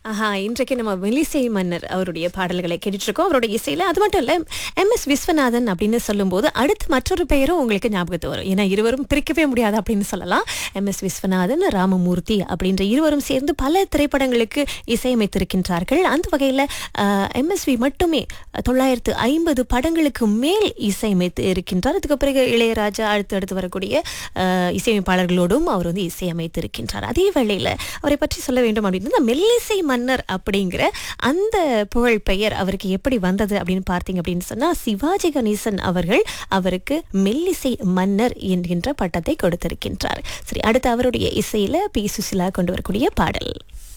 ஆஹா இன்றைக்கு நம்ம மெலிசை மன்னர் அவருடைய பாடல்களை கேட்டுட்டு இருக்கோம் அவருடைய இசையில அது மட்டும் இல்ல எம் எஸ் விஸ்வநாதன் அப்படின்னு சொல்லும்போது அடுத்து மற்றொரு பெயரும் உங்களுக்கு ஞாபகத்து வரும் ஏன்னா இருவரும் பிரிக்கவே முடியாது அப்படின்னு சொல்லலாம் எம் எஸ் விஸ்வநாதன் ராமமூர்த்தி அப்படின்ற இருவரும் சேர்ந்து பல திரைப்படங்களுக்கு இசையமைத்திருக்கின்றார்கள் அந்த வகையில் எம்எஸ்வி மட்டுமே தொள்ளாயிரத்து ஐம்பது படங்களுக்கு மேல் இசையமைத்து இருக்கின்றார் அதுக்கு பிறகு இளையராஜா அடுத்து அடுத்து வரக்கூடிய அஹ், இசையமைப்பாளர்களோடும் அவர் வந்து இசையமைத்திருக்கின்றார் அதே வேளையில் அவரை பற்றி சொல்ல வேண்டும் அப்படின்னா மெல்லிசை மன்னர் அப்படிங்கிற அந்த புகழ் பெயர் அவருக்கு எப்படி வந்தது அப்படின்னு பார்த்தீங்க அப்படின்னு சொன்னா சிவாஜி கணேசன் அவர்கள் அவருக்கு மெல்லிசை மன்னர் என்கின்ற பட்டத்தை கொடுத்திருக்கின்றார் சரி அடுத்து அவருடைய இசையில பி சுசிலா கொண்டு வரக்கூடிய பாடல்